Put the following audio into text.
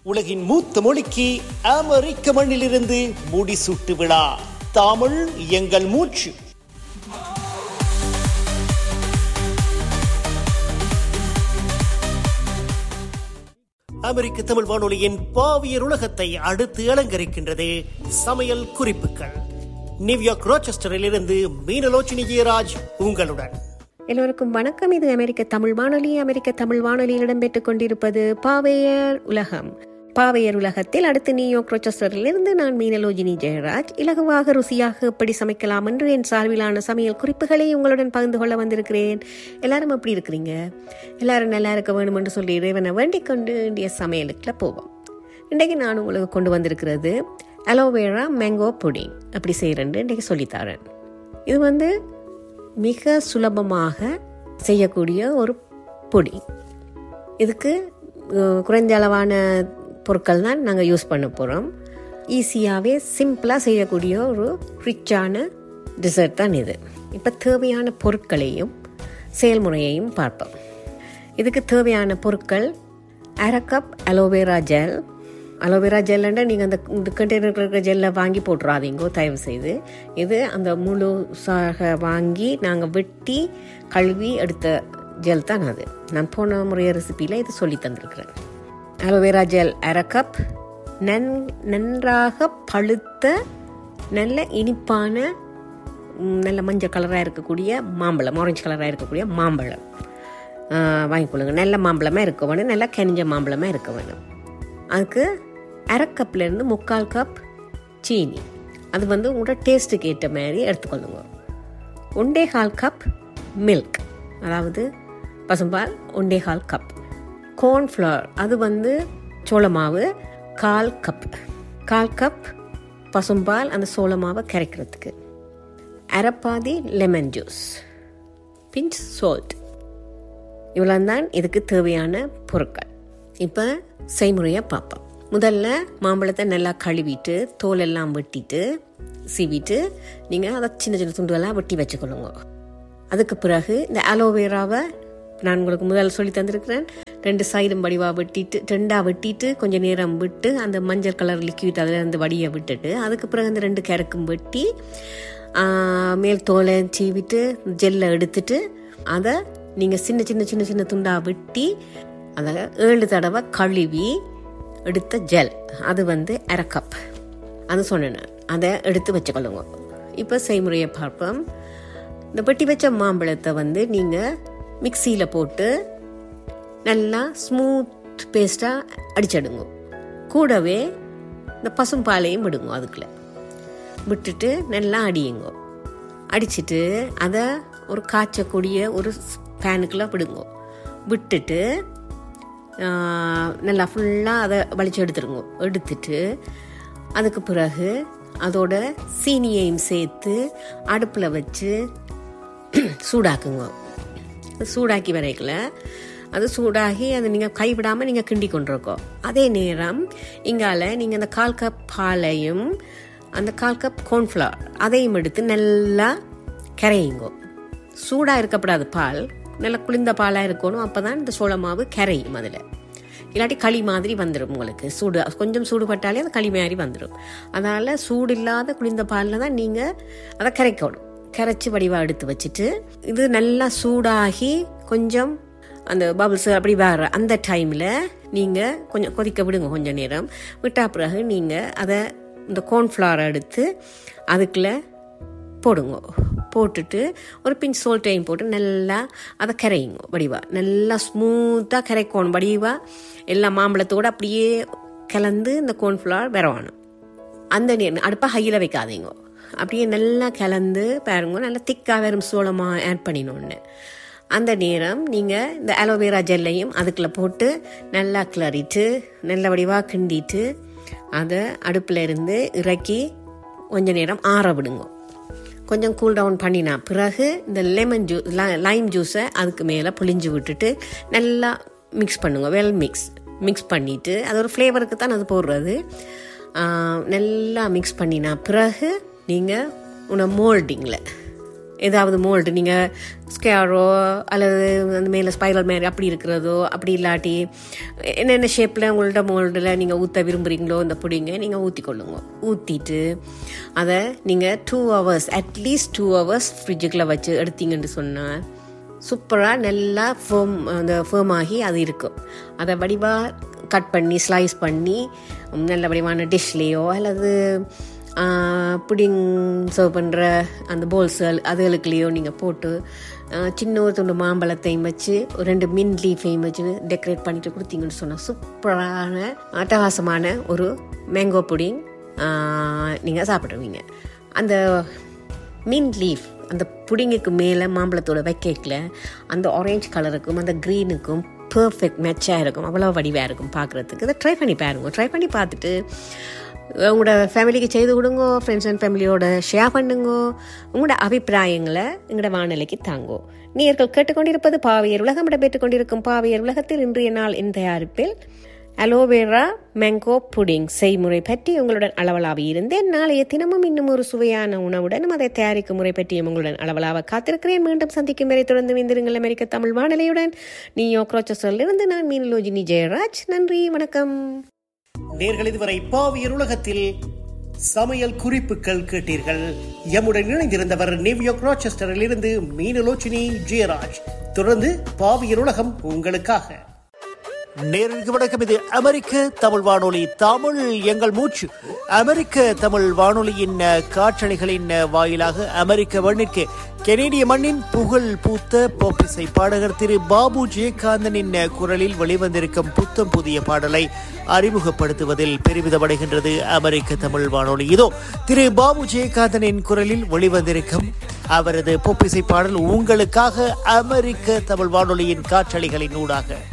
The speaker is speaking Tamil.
உலகின் மூத்த மொழிக்கு அமெரிக்க மண்ணிலிருந்து முடிசூட்டு விழா தமிழ் எங்கள் மூச்சு அமெரிக்க தமிழ் வானொலியின் பாவியர் உலகத்தை அடுத்து அலங்கரிக்கின்றது சமையல் குறிப்புகள் நியூயார்க் ரோச்செஸ்டரில் இருந்து மீனலோச்சினி ஜெயராஜ் உங்களுடன் எல்லோருக்கும் வணக்கம் இது அமெரிக்க தமிழ் வானொலி அமெரிக்க தமிழ் வானொலியில் இடம்பெற்றுக் கொண்டிருப்பது பாவையர் உலகம் பாவையர் உலகத்தில் அடுத்து நியூயார்க் ரோச்சஸ்டரிலிருந்து நான் மீனலோஜினி ஜெயராஜ் இலகுவாக ருசியாக எப்படி சமைக்கலாம் என்று என் சார்பிலான சமையல் குறிப்புகளை உங்களுடன் பகிர்ந்து கொள்ள வந்திருக்கிறேன் எல்லாரும் எப்படி இருக்கிறீங்க எல்லாரும் நல்லா இருக்க வேணும் என்று சொல்லி இறைவனை வேண்டிக் கொண்டு இந்திய சமையலுக்குள்ள போவோம் இன்றைக்கு நான் உங்களுக்கு கொண்டு வந்திருக்கிறது அலோவேரா மேங்கோ புடிங் அப்படி செய்கிறேன்னு இன்றைக்கி சொல்லித்தரேன் இது வந்து மிக சுலபமாக செய்யக்கூடிய ஒரு பொடி இதுக்கு அஹ், குறைந்த அளவான பொருட்கள் தான் நாங்கள் யூஸ் பண்ண போகிறோம் ஈஸியாகவே சிம்பிளாக செய்யக்கூடிய ஒரு ரிச்சான டிசர்ட் தான் இது இப்போ தேவையான பொருட்களையும் செயல்முறையையும் பார்ப்போம் இதுக்கு தேவையான பொருட்கள் அரை கப் அலோவேரா ஜெல் அலோவேரா ஜெல்லுண்டா நீங்கள் அந்த இந்த கண்டெய்னர் இருக்கிற ஜெல்லை வாங்கி போட்டுறாதீங்கோ தயவு செய்து இது அந்த முழுசாக வாங்கி நாங்கள் வெட்டி கழுவி எடுத்த ஜெல் தான் அது நான் போன முறைய ரெசிப்பியில் இது சொல்லி தந்திருக்கிறேன் அலோவேரா ஜெல் அரை கப் நன் நன்றாக பழுத்த நல்ல இனிப்பான ம், நல்ல மஞ்சள் கலராக இருக்கக்கூடிய மாம்பழம் ஆரஞ்சு கலராக இருக்கக்கூடிய மாம்பழம் ஆ, வாங்கிக்கொள்ளுங்க நல்ல மாம்பழமாக இருக்க வேணும் நல்லா கனிஞ்ச மாம்பழமாக இருக்க வேணும் அதுக்கு அரை கப்லேருந்து முக்கால் கப் சீனி அது வந்து உங்களோட டேஸ்ட்டுக்கு ஏற்ற மாதிரி எடுத்துக்கொள்ளுங்க ஒன்றே கால் கப் மில்க் அதாவது பசும்பால் ஒன்றே கால் கப் கார்ன்ஃப்ளவர் அது வந்து சோள மாவு கால் கப் கால் கப் பசும்பால் அந்த சோள மாவை கரைக்கிறதுக்கு அரைப்பாதி லெமன் ஜூஸ் பிஞ்ச் சால்ட் இவ்வளோ தான் இதுக்கு தேவையான பொருட்கள் இப்போ செய்முறையை பார்ப்போம் முதல்ல மாம்பழத்தை நல்லா கழுவிட்டு தோல் எல்லாம் வெட்டிட்டு சீவிட்டு நீங்கள் அதை சின்ன சின்ன துண்டுகளாக வெட்டி வச்சுக்கொள்ளுங்க அதுக்கு பிறகு இந்த அலோவேராவை நான் உங்களுக்கு முதல்ல சொல்லி தந்திருக்கிறேன் ரெண்டு சைடும் வடிவாக வெட்டிட்டு ரெண்டாக வெட்டிட்டு கொஞ்சம் நேரம் விட்டு அந்த மஞ்சள் கலர் லிக்விட் அதில் இருந்து வடியை விட்டுட்டு அதுக்கு பிறகு அந்த ரெண்டு கேரக்கும் வெட்டி ஆ, மேல் தோலை சீவிட்டு ஜெல்லை எடுத்துட்டு அதை நீங்கள் சின்ன சின்ன சின்ன சின்ன துண்டாக வெட்டி அதை ஏழு தடவை கழுவி எடுத்த ஜெல் அது வந்து அரை கப் அது சொன்னேன் நான். அதை எடுத்து வச்சுக்கொள்ளுங்க இப்போ செய்முறையை பார்ப்போம் இந்த வெட்டி வச்ச மாம்பழத்தை வந்து நீங்கள் மிக்சியில் போட்டு நல்லா ஸ்மூத் பேஸ்ட்டாக அடிச்சிடுங்க கூடவே இந்த பசும்பாலையும் விடுங்க அதுக்குள்ள விட்டுட்டு நல்லா அடியுங்க அடிச்சிட்டு அதை ஒரு காய்ச்சக்கூடிய ஒரு பேனுக்குள்ள விடுங்க விட்டுட்டு ஆ, நல்லா ஃபுல்லாக அதை வலிச்சு எடுத்துருங்க எடுத்துட்டு அதுக்கு பிறகு அதோட சீனியையும் சேர்த்து அடுப்பில் வச்சு சூடாக்குங்க சூடாக்கி வரைக்கல அது சூடாகி அதை நீங்கள் கைவிடாமல் நீங்கள் கிண்டி கொண்டிருக்கோம் அதே நேரம் இங்கால நீங்கள் அந்த கால் கப் பாலையும் அந்த கால் கப் கார்ன்ஃப்ளவர் அதையும் எடுத்து நல்லா கரையுங்க சூடாக இருக்கப்படாது பால் நல்லா குளிர்ந்த பாலாக இருக்கணும் அப்போ தான் இந்த சோள மாவு கரையும் அதில் இல்லாட்டி களி மாதிரி வந்துடும் உங்களுக்கு சூடு கொஞ்சம் சூடு பட்டாலே அது களி மாதிரி வந்துடும் அதனால் சூடு இல்லாத குளிர்ந்த பாலில் தான் நீங்கள் அதை கரைக்கணும் கரைச்சி வடிவாக எடுத்து வச்சுட்டு இது நல்லா சூடாகி கொஞ்சம் அந்த பபிள்ஸ் அப்படி வர அந்த டைமில் நீங்கள் கொஞ்சம் கொதிக்க விடுங்க கொஞ்சம் நேரம் விட்டா பிறகு நீங்கள் அதை இந்த கார்ன்ஃப்ளவரை எடுத்து அதுக்குள்ள போடுங்க போட்டுட்டு ஒரு பிஞ்ச் சோல்ட்டையும் போட்டு நல்லா அதை கரையுங்க வடிவா நல்லா ஸ்மூத்தாக கரைக்கணும் வடிவா எல்லா மாம்பழத்தோடு அப்படியே கலந்து இந்த கார்ன்ஃப்ளவர் வரவானும் அந்த நேரம் அடுப்பை ஹையில் வைக்காதீங்க அப்படியே நல்லா கலந்து பாருங்க நல்லா திக்காக வெறும் சோளமாக ஆட் பண்ணினோன்னு அந்த நேரம் நீங்கள் இந்த அலோவேரா ஜெல்லையும் அதுக்குள்ளே போட்டு நல்லா கிளறிட்டு நல்ல வடிவாக கிண்டிட்டு அதை அடுப்பில் இருந்து இறக்கி கொஞ்ச நேரம் ஆற விடுங்க கொஞ்சம் கூல் டவுன் பண்ணினா பிறகு இந்த லெமன் ஜூஸ் லைம் ஜூஸை அதுக்கு மேலே புளிஞ்சு விட்டுட்டு நல்லா மிக்ஸ் பண்ணுங்க வெல் மிக்ஸ் மிக்ஸ் பண்ணிவிட்டு அது ஒரு ஃப்ளேவருக்கு தான் அது போடுறது ஆஹ், நல்லா மிக்ஸ் பண்ணினா பிறகு நீங்கள் உன மோல்டிங்கில் ஏதாவது மோல்டு நீங்கள் ஸ்கேரோ அல்லது அந்த மேலே ஸ்பைரல் மாதிரி அப்படி இருக்கிறதோ அப்படி இல்லாட்டி என்னென்ன ஷேப்பில் உங்கள்ட்ட மோல்டில் நீங்கள் ஊற்ற விரும்புகிறீங்களோ இந்த புடிங்க நீங்கள் ஊற்றிக்கொள்ளுங்க ஊற்றிட்டு அதை நீங்கள் two hours at least two hours ஃப்ரிட்ஜுக்குள்ளே வச்சு எடுத்தீங்கன்னு சொன்னால் சூப்பராக நல்லா ஃபேம் அந்த ஃபேம் ஆகி அது இருக்கும் அதை வடிவாக கட் பண்ணி ஸ்லைஸ் பண்ணி நல்ல வடிவான டிஷ்லேயோ அல்லது புடிங் சர்வ் பண்ணுற அந்த போல்ஸ்கள் அதுகளுக்குலேயோ நீங்கள் போட்டு சின்ன ஒரு துண்டு மாம்பழத்தையும் வச்சு ஒரு ரெண்டு மின் லீஃபையும் வச்சு டெக்கரேட் பண்ணிட்டு கொடுத்தீங்கன்னு சொன்னால் சூப்பரான அட்டகாசமான ஒரு மேங்கோ புடிங் நீங்கள் சாப்பிடுவீங்க அந்த மின் லீஃப் அந்த புடிங்குக்கு மேலே மாம்பழத்தோட வைக்கல அந்த ஆரஞ்சு கலருக்கும் அந்த க்ரீனுக்கும் பர்ஃபெக்ட் மேட்சாக இருக்கும் அவ்வளோ வடிவாக இருக்கும் பார்க்குறதுக்கு இதை ட்ரை பண்ணி பாருங்க ட்ரை பண்ணி பார்த்துட்டு உங்களோட ஃபேமிலிக்கு செய்து கொடுங்கோ ஃப்ரெண்ட்ஸ் அண்ட் ஃபேமிலியோட ஷேர் பண்ணுங்கோ உங்களோட அபிப்பிராயங்களை எங்களோட வானிலைக்கு தாங்கோ நீர்கள் கேட்டுக்கொண்டிருப்பது பாவையர் உலகம் இடம்பெற்றுக் கொண்டிருக்கும் பாவையர் உலகத்தில் இன்றைய நாள் என் தயாரிப்பில் அலோவேரா மேங்கோ புடிங் செய்முறை பற்றி உங்களுடன் அளவலாவி இருந்தேன் நாளைய தினமும் இன்னும் ஒரு சுவையான உணவுடன் அதை தயாரிக்கும் முறை பற்றியும் உங்களுடன் அளவலாக காத்திருக்கிறேன் மீண்டும் சந்திக்கும் வரை தொடர்ந்து வைந்திருங்கள் அமெரிக்க தமிழ் வானிலையுடன் நியூ இருந்து நான் மீனலோஜினி ஜெயராஜ் நன்றி வணக்கம் நேர்கள் இதுவரை பாவியர் உலகத்தில் சமையல் குறிப்புகள் கேட்டீர்கள் எம்முடன் இணைந்திருந்தவர் நியூயார்க் ராச்செஸ்டரில் இருந்து மீனலோச்சினி ஜெயராஜ் தொடர்ந்து பாவியர் உலகம் உங்களுக்காக நேருக்கு வணக்கம் இது அமெரிக்க தமிழ் வானொலி தமிழ் எங்கள் மூச்சு அமெரிக்க தமிழ் வானொலியின் காற்றணிகளின் வாயிலாக அமெரிக்க மண்ணிற்கு கெனேடிய மண்ணின் புகழ் பூத்த போப்பிசை பாடகர் திரு பாபு ஜெயகாந்தனின் குரலில் வெளிவந்திருக்கும் புத்தம் புதிய பாடலை அறிமுகப்படுத்துவதில் பெருமிதமடைகின்றது அமெரிக்க தமிழ் வானொலி இதோ திரு பாபு ஜெயகாந்தனின் குரலில் வெளிவந்திருக்கும் அவரது பொப்பிசை பாடல் உங்களுக்காக அமெரிக்க தமிழ் வானொலியின் காற்றலைகளின் ஊடாக